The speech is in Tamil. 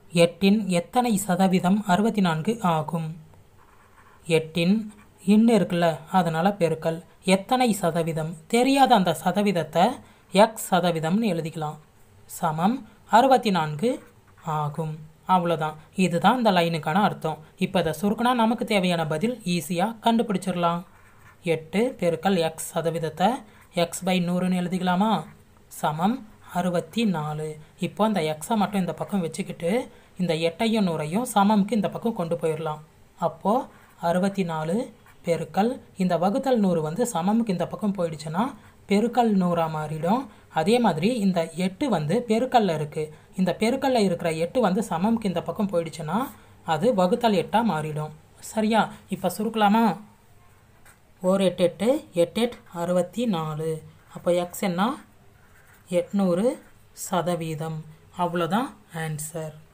எட்டின் எத்தனை சதவீதம் அறுபத்தி நான்கு ஆகும் எட்டின் இன்னு இருக்குல்ல அதனால் பெருக்கல் எத்தனை சதவீதம் தெரியாத அந்த சதவீதத்தை எக்ஸ் சதவீதம்னு எழுதிக்கலாம் சமம் அறுபத்தி நான்கு ஆகும் அவ்வளோதான் இதுதான் இந்த லைனுக்கான அர்த்தம் இப்போ இதை சுருக்குனா நமக்கு தேவையான பதில் ஈஸியாக கண்டுபிடிச்சிடலாம் எட்டு பெருக்கல் எக்ஸ் சதவீதத்தை எக்ஸ் பை நூறுன்னு எழுதிக்கலாமா சமம் அறுபத்தி நாலு இப்போ அந்த எக்ஸை மட்டும் இந்த பக்கம் வச்சுக்கிட்டு இந்த எட்டையும் நூறையும் சமம்க்கு இந்த பக்கம் கொண்டு போயிடலாம் அப்போது அறுபத்தி நாலு பெருக்கல் இந்த வகுத்தல் நூறு வந்து சமமுக்கு இந்த பக்கம் போயிடுச்சுன்னா பெருக்கல் நூறாக மாறிடும் அதே மாதிரி இந்த எட்டு வந்து பெருக்கல்ல இருக்குது இந்த பெருக்கல்ல இருக்கிற எட்டு வந்து சமம்க்கு இந்த பக்கம் போயிடுச்சுன்னா அது வகுத்தல் எட்டாக மாறிடும் சரியா இப்போ சுருக்கலாமா ஓர் எட்டு எட்டு எட்டு எட்டு அறுபத்தி நாலு அப்போ எக்ஸ் என்ன எட்நூறு சதவீதம் அவ்வளோதான் ஆன்சர்